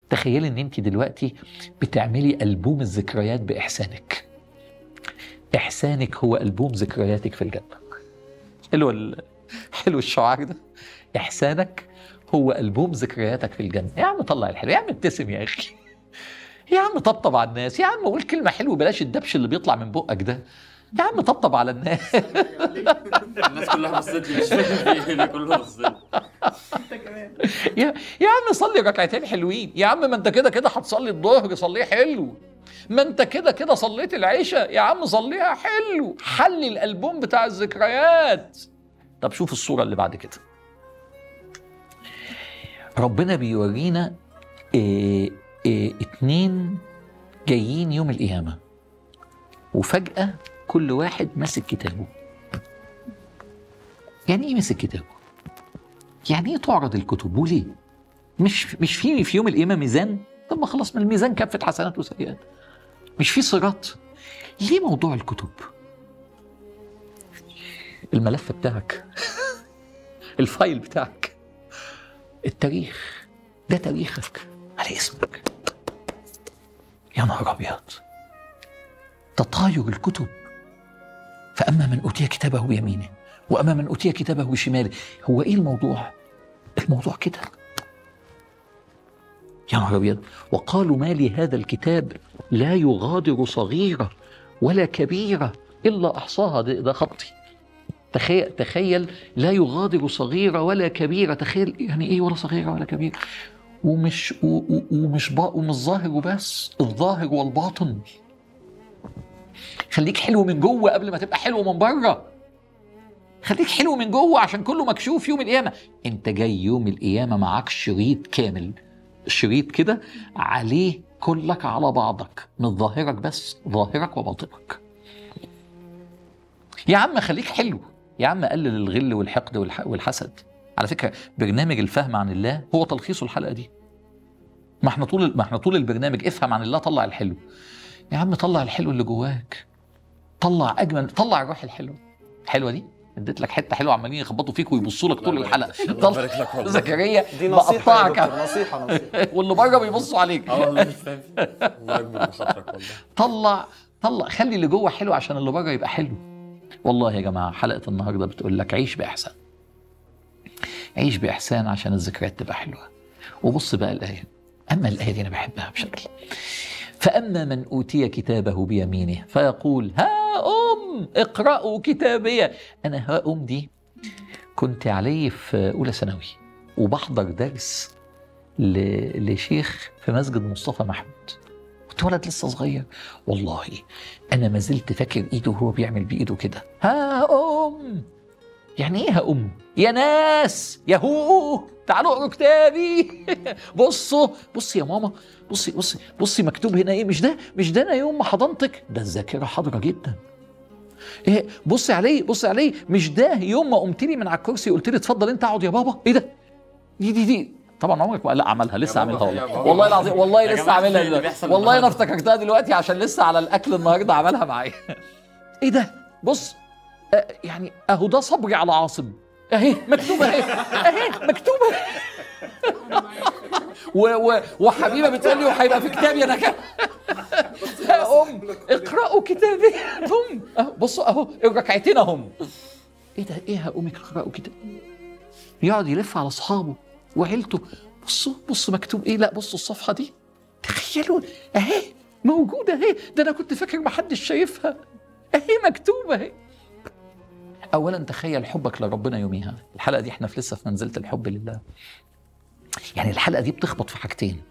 تخيلي ان انت دلوقتي بتعملي البوم الذكريات باحسانك احسانك هو البوم ذكرياتك في الجنه حلو ال- حلو الشعار ده احسانك هو البوم ذكرياتك في الجنه يا عم طلع الحلو يا عم ابتسم يا اخي يا عم طبطب على الناس يا عم قول كلمه حلوه بلاش الدبش اللي بيطلع من بقك ده يا عم طبطب على الناس الناس كلها بصت لي مش فاهم في ايه كله بص لي انت كمان يا يا عم صلي ركعتين حلوين يا عم ما انت كده كده هتصلي الظهر صليه حلو ما انت كده كده صليت العشاء يا عم صليها حلو حل الالبوم بتاع الذكريات طب شوف الصوره اللي بعد كده ربنا بيورينا إيه إيه اتنين جايين يوم القيامه وفجاه كل واحد ماسك كتابه يعني ايه ماسك كتابه يعني ايه تعرض الكتب وليه؟ مش مش في في يوم القيامه ميزان؟ طب ما خلاص من الميزان كافه حسنات وسيئات. مش في صراط؟ ليه موضوع الكتب؟ الملف بتاعك الفايل بتاعك التاريخ ده تاريخك على اسمك يا نهار ابيض تطاير الكتب فاما من اوتي كتابه بيمينه واما من اوتي كتابه بشماله هو ايه الموضوع؟ الموضوع كده يا نهار ابيض وقالوا ما لهذا الكتاب لا يغادر صغيره ولا كبيره الا احصاها ده, ده خطي تخيل تخيل لا يغادر صغيره ولا كبيره تخيل يعني ايه ولا صغيره ولا كبيره ومش و- و- ومش با ومش ظاهر وبس الظاهر والباطن خليك حلو من جوه قبل ما تبقى حلو من بره خليك حلو من جوه عشان كله مكشوف يوم القيامه انت جاي يوم القيامه معاك شريط كامل شريط كده عليه كلك على بعضك من ظاهرك بس ظاهرك وباطنك يا عم خليك حلو يا عم قلل الغل والحقد والح- والحسد على فكره برنامج الفهم عن الله هو تلخيص الحلقه دي ما احنا طول ما احنا طول البرنامج افهم عن الله طلع الحلو يا عم طلع الحلو اللي جواك طلع اجمل طلع الروح الحلوه الحلوه دي اديت لك حته حلوه عمالين يخبطوا فيك ويبصوا لك طول الحلقه الله يبارك لك والله. زكريا دي نصيحه يا بقطعك دكتور نصيحه نصيحه واللي بره بيبصوا عليك اه والله مش فاهم الله يكبر بخاطرك والله طلع طلع خلي اللي جوه حلو عشان اللي بره يبقى حلو والله يا جماعه حلقه النهارده بتقول لك عيش باحسان عيش باحسان عشان الذكريات تبقى حلوه وبص بقى الايه اما الايه دي انا بحبها بشكل فاما من اوتي كتابه بيمينه فيقول ها ام اقرأوا كتابيه انا ها ام دي كنت علي في اولى ثانوي وبحضر درس ل- لشيخ في مسجد مصطفى محمود كنت ولد لسه صغير والله انا ما زلت فاكر ايده وهو بيعمل بايده كده ها ام يعني ايه ها ام يا ناس يا هو تعالوا اقروا كتابي بصوا بصي يا ماما بصي بصي بصي مكتوب هنا ايه مش ده مش ده انا يوم ما حضنتك ده الذاكره حاضره جدا ايه بصي عليه بصي عليه مش ده يوم ما قمت لي من على الكرسي قلت لي اتفضل انت اقعد يا بابا ايه ده دي دي دي طبعا عمرك ما لا عملها لسه يا بابا، عملها يا والله بابا. والله العظيم والله يا لسه جماعة، عاملها إيه اللي دلوقتي. بيحصل والله انا النهاردة؟ افتكرتها دلوقتي عشان لسه على الاكل النهارده عملها معايا ايه ده بص آه، يعني اهو ده صبري على عاصم اهي مكتوبه اهي اهي مكتوبه و و وحبيبه بتقول لي وهيبقى في كتابي انا كده يا ام اقرأوا كتابي هم أهو بصوا اهو الركعتين اهم ايه ده ايه يا امك اقرأوا كتاب يقعد يلف على اصحابه وعيلته بصوا بصوا مكتوب ايه لا بصوا الصفحه دي تخيلوا اهي موجوده اهي ده انا كنت فاكر محدش شايفها اهي مكتوبه اهي اولا تخيل حبك لربنا يوميها الحلقه دي احنا في لسه في منزله الحب لله يعني الحلقه دي بتخبط في حاجتين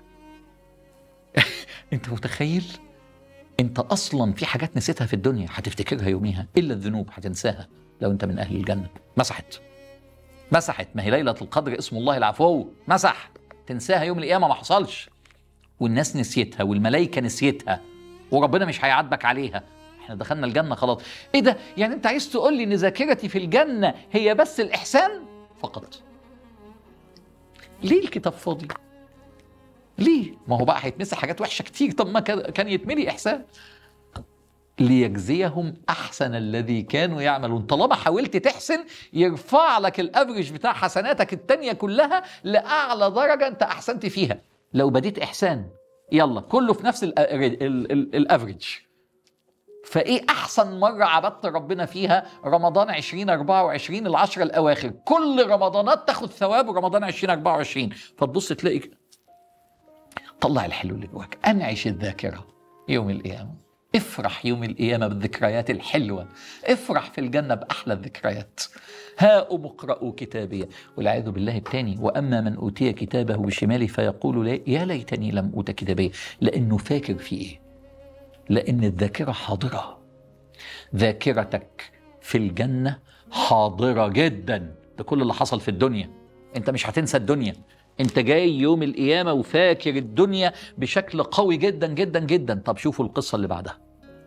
انت متخيل انت اصلا في حاجات نسيتها في الدنيا هتفتكرها يوميها الا الذنوب هتنساها لو انت من اهل الجنه مسحت مسحت ما هي ليله القدر اسم الله العفو مسح تنساها يوم القيامه ما حصلش والناس نسيتها والملائكه نسيتها وربنا مش هيعاتبك عليها احنا دخلنا الجنه خلاص ايه ده يعني انت عايز تقول لي ان ذاكرتي في الجنه هي بس الاحسان فقط ليه الكتاب فاضي ليه ما هو بقى هيتمسح حاجات وحشه كتير طب ما كان كان يتملي احسان ليجزيهم احسن الذي كانوا يعملون طالما حاولت تحسن يرفع لك الافرج بتاع حسناتك التانية كلها لاعلى درجه انت احسنت فيها لو بديت احسان يلا كله في نفس الافريج فايه احسن مره عبدت ربنا فيها رمضان 2024 العشرة الاواخر كل رمضانات تاخد ثواب رمضان 2024 فتبص تلاقي طلع الحلو اللي جواك انعش الذاكره يوم القيامه افرح يوم القيامه بالذكريات الحلوه افرح في الجنه باحلى الذكريات هاؤم اقرأوا كتابي والعياذ بالله الثاني واما من اوتي كتابه بشماله فيقول لا يا ليتني لم اوت كتابي لانه فاكر في ايه لان الذاكره حاضره ذاكرتك في الجنه حاضره جدا ده كل اللي حصل في الدنيا انت مش هتنسى الدنيا انت جاي يوم القيامه وفاكر الدنيا بشكل قوي جدا جدا جدا طب شوفوا القصه اللي بعدها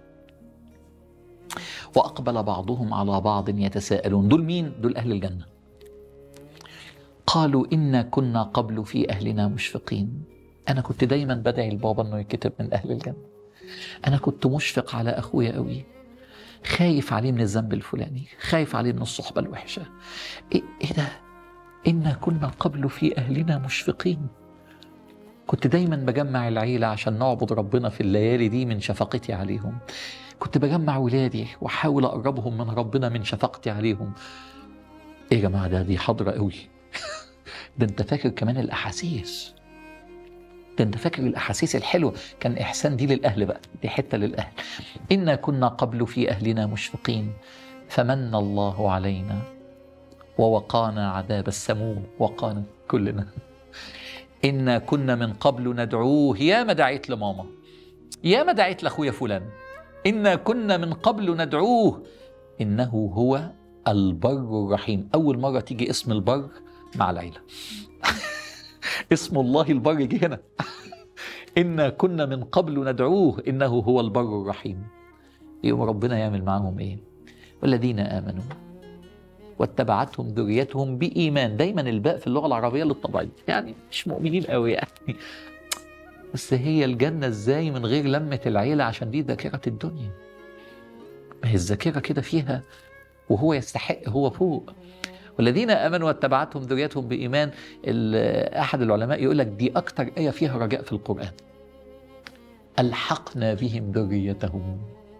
واقبل بعضهم على بعض يتساءلون دول مين دول اهل الجنه قالوا انا كنا قبل في اهلنا مشفقين انا كنت دايما بدعي لبابا انه يكتب من اهل الجنه انا كنت مشفق على اخويا قوي خايف عليه من الذنب الفلاني خايف عليه من الصحبه الوحشه ايه, إيه ده إنا كنا قبل في أهلنا مشفقين كنت دايما بجمع العيلة عشان نعبد ربنا في الليالي دي من شفقتي عليهم كنت بجمع ولادي واحاول اقربهم من ربنا من شفقتي عليهم ايه يا جماعه ده دي حاضره قوي ده انت فاكر كمان الاحاسيس ده انت فاكر الاحاسيس الحلوه كان احسان دي للاهل بقى دي حته للاهل انا كنا قبل في اهلنا مشفقين فمن الله علينا ووقانا عذاب السموم وقانا كلنا إنا كنا من قبل ندعوه يا ما دعيت لماما يا ما دعيت لأخويا فلان إنا كنا من قبل ندعوه إنه هو البر الرحيم أول مرة تيجي اسم البر مع العيلة اسم الله البر جه هنا إنا كنا من قبل ندعوه إنه هو البر الرحيم يوم ربنا يعمل معاهم إيه والذين آمنوا واتبعتهم ذريتهم بإيمان دايما الباء في اللغة العربية للطبيعي يعني مش مؤمنين قوي يعني بس هي الجنة ازاي من غير لمة العيلة عشان دي ذاكرة الدنيا ما هي الذاكرة كده فيها وهو يستحق هو فوق والذين امنوا واتبعتهم ذريتهم بايمان احد العلماء يقول لك دي اكتر ايه فيها رجاء في القران الحقنا بهم ذريتهم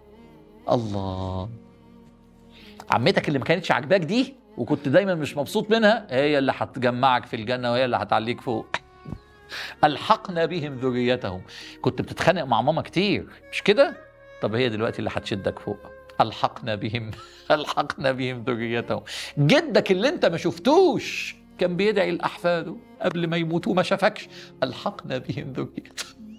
الله عمتك اللي ما كانتش عاجباك دي وكنت دايما مش مبسوط منها هي اللي هتجمعك في الجنه وهي اللي هتعليك فوق الحقنا بهم ذريتهم كنت بتتخانق مع ماما كتير مش كده طب هي دلوقتي اللي هتشدك فوق الحقنا بهم الحقنا بهم ذريتهم جدك اللي انت ما شفتوش كان بيدعي لاحفاده قبل ما يموتوا ما شافكش الحقنا بهم ذريتهم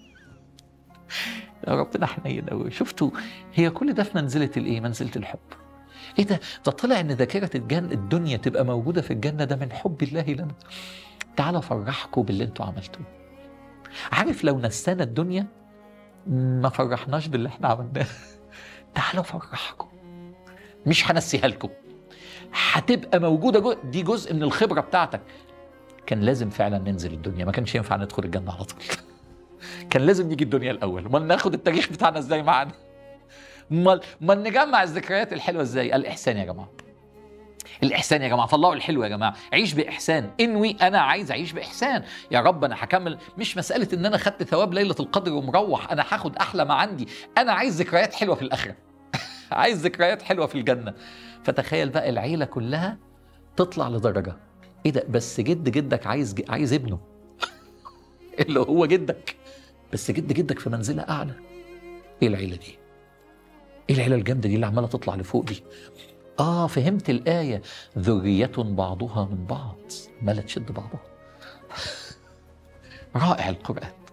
يا ربنا حنين قوي شفتوا هي كل ده في منزله الايه منزله الحب ايه ده ده طلع ان ذاكره الجنة الدنيا تبقى موجوده في الجنه ده من حب الله لنا تعالوا افرحكم باللي انتوا عملتوه عارف لو نسانا الدنيا ما فرحناش باللي احنا عملناه تعالوا افرحكم مش هنسيها لكم هتبقى موجوده جو... دي جزء من الخبره بتاعتك كان لازم فعلا ننزل الدنيا ما كانش ينفع ندخل الجنه على طول كان لازم نيجي الدنيا الاول امال ناخد التاريخ بتاعنا ازاي معانا امال امال نجمع الذكريات الحلوه ازاي الاحسان يا جماعه الاحسان يا جماعه طلعوا الحلو يا جماعه عيش باحسان انوي انا عايز اعيش باحسان يا رب انا هكمل مش مساله ان انا خدت ثواب ليله القدر ومروح انا هاخد احلى ما عندي انا عايز ذكريات حلوه في الاخره عايز ذكريات حلوه في الجنه فتخيل بقى العيله كلها تطلع لدرجه ايه ده بس جد جدك عايز عايز ابنه اللي هو جدك بس جد جدك في منزله اعلى ايه العيله دي ايه العيله الجامده دي اللي عماله تطلع لفوق دي اه فهمت الايه ذريه بعضها من بعض عماله تشد بعضها رائع القران